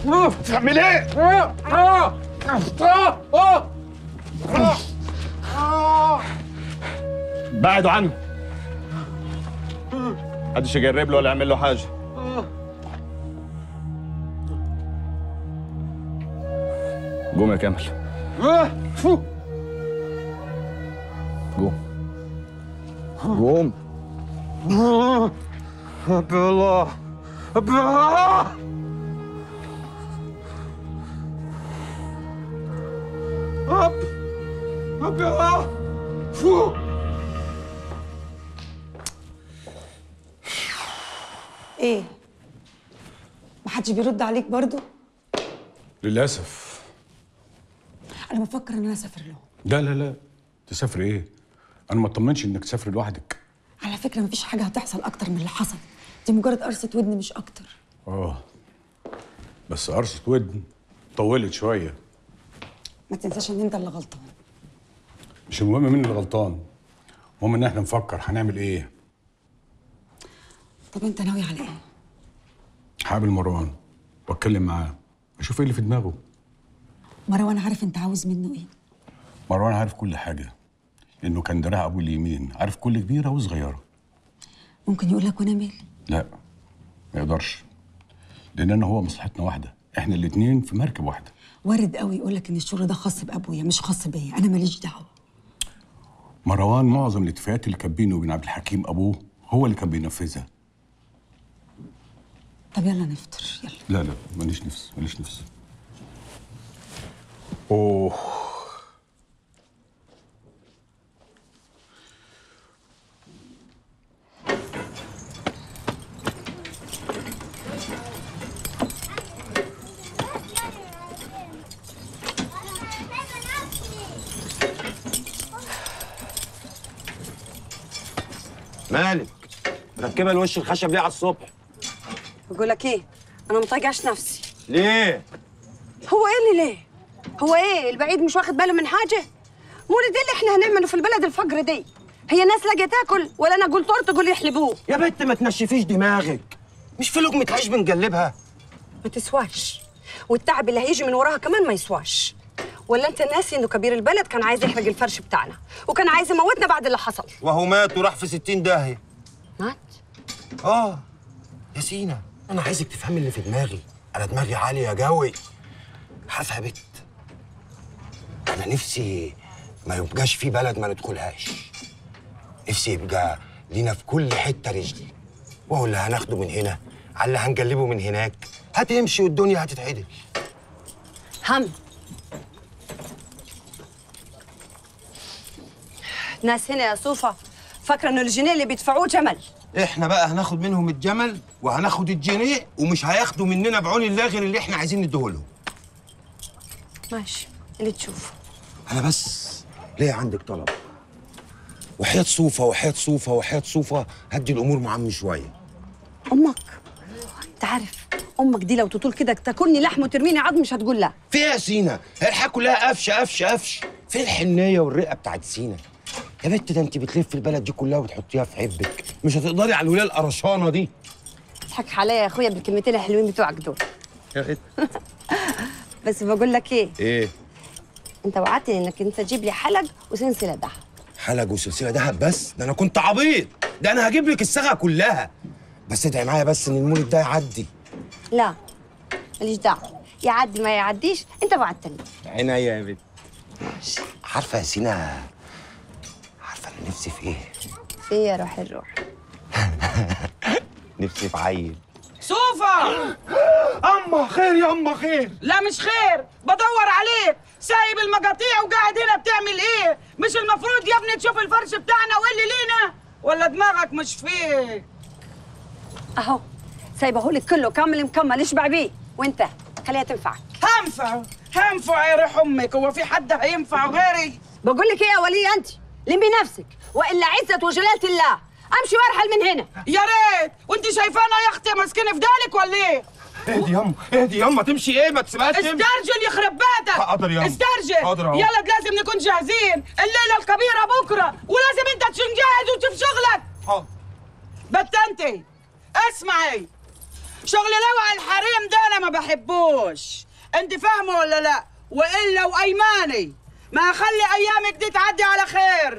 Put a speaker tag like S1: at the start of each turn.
S1: تعمل ايه؟ بعدوا عنه محدش يجرب له ولا يعمل له حاجه قوم يا كامل قوم قوم
S2: أبي الله أبي الله أب أبي الله فو
S3: ايه محدش بيرد عليك برضو
S4: للأسف
S3: انا بفكر ان انا اسافر لهم
S4: لا لا لا تسافر ايه؟ أنا ما اطمنش إنك تسافر لوحدك
S3: على فكره مفيش حاجه هتحصل اكتر من اللي حصل دي مجرد قرصه ودن مش اكتر
S4: آه بس قرصة ودن طولت شوية
S3: ما تنساش ان انت اللي غلطان
S4: مش المهم مين اللي غلطان المهم إن إحنا نفكر هنعمل إيه
S3: طب انت ناوي على ايه
S4: هقابل مروان وأتكلم معاه أشوف إيه اللي في دماغه
S3: مروان عارف انت عاوز منه ايه
S4: مروان عارف كل حاجة لأنه كان دراع أبو اليمين عارف كل كبيرة وصغيرة
S3: ممكن يقول لك وانا مالي
S4: لا ما يقدرش لأن أنا هو مصلحتنا واحدة إحنا الاتنين في مركب واحدة
S3: وارد قوي يقول لك ان الشغل ده خاص بابويا مش خاص بيا انا ماليش دعوه
S4: مروان معظم الاتفاقات اللي كان بينه وبين عبد الحكيم ابوه هو اللي كان بينفذها
S3: طب يلا نفطر يلا
S4: لا لا ماليش نفس ماليش نفس اوه
S2: مالك مركبه الوش الخشب ليه على الصبح
S5: بقول لك ايه انا مطيقعش نفسي
S2: ليه
S5: هو ايه اللي ليه هو ايه البعيد مش واخد باله من حاجه مولد ايه اللي احنا هنعمله في البلد الفقر دي هي ناس لاقيه تاكل ولا انا قلت ورد تقول يحلبوه
S2: يا بنت ما تنشفيش دماغك مش في لقمه عيش بنقلبها
S5: ما تسواش والتعب اللي هيجي من وراها كمان ما يسواش ولا انت ناسي انه كبير البلد كان عايز يحرق الفرش بتاعنا وكان عايز يموتنا بعد اللي حصل
S2: وهو مات وراح في 60 داهيه
S5: مات
S2: اه يا سينا انا عايزك تفهمي اللي في دماغي انا دماغي عاليه قوي عارفه يا بت انا نفسي ما يبقاش في بلد ما ندخلهاش نفسي يبقى لينا في كل حته رجل وهو اللي هناخده من هنا على اللي هنجلبه من هناك هتمشي والدنيا هتتعدل
S5: هم ناس هنا يا صوفة فاكرة انه الجنيه اللي بيدفعوه جمل
S2: احنا بقى هناخد منهم الجمل وهناخد الجنيه ومش هياخدوا مننا بعون الله غير اللي احنا عايزين نديهولهم
S5: ماشي اللي تشوفه
S2: انا بس ليه عندك طلب وحياة صوفة وحياة صوفة وحياة صوفة هدي الامور مع عمي شويه
S5: امك انت عارف امك دي لو تطول كده تاكلني لحم وترميني عظم مش هتقول لا
S2: فيها يا سينا الحياة كلها قفش قفش قفش فين الحنيه والرقه بتاعت سينا يا بنت ده انت بتلف البلد دي كلها وتحطيها في حبك مش هتقدري على الولايه القرشانه دي
S5: تضحك عليا يا اخويا بالكلمتين الحلوين بتوعك دول
S2: يا بنت
S5: بس بقول لك ايه
S2: ايه
S5: انت وعدتني انك انت تجيب لي حلق وسلسله دهب
S2: حلق وسلسله دهب بس ده انا كنت عبيط ده انا هجيب لك الصاغه كلها بس ادعي معايا بس ان المولد ده يعدي
S5: لا ماليش دعوه يعدي ما يعديش انت وعدتني
S2: عينيا يا بنت عارفه يا سينا عارفه انا نفسي في ايه
S5: في يا روح الروح
S2: نفسي في عيل
S6: سوفا
S2: اما خير يا اما خير
S6: لا مش خير بدور عليك سايب المقاطيع وقاعد هنا بتعمل ايه مش المفروض يا ابني تشوف الفرش بتاعنا واللي لينا ولا دماغك مش فيك
S5: اهو سايبه لك كله كامل مكمل اشبع بيه وانت خليها تنفعك
S6: هنفع هنفع يا ريح امك هو في حد هينفع غيري
S5: بقول لك ايه يا وليه انت لمي نفسك والا عزه وجلاله الله امشي وارحل من هنا
S6: يا ريت وانت شايفانا يا اختي ماسكين في دالك ولا ايه
S2: اهدي ياما اهدي ياما تمشي ايه ما تسيبهاش تمشي
S6: استرجل يخرب بيتك
S2: حاضر يا أم.
S6: استرجل
S2: حاضر أهو.
S6: يلا لازم نكون جاهزين الليله الكبيره بكره ولازم انت تكون جاهز وتشوف شغلك
S2: حاضر
S6: بت انت اسمعي شغل لوع الحريم ده انا ما بحبوش انت فاهمه ولا لا والا وايماني ما اخلي ايامك دي تعدي على خير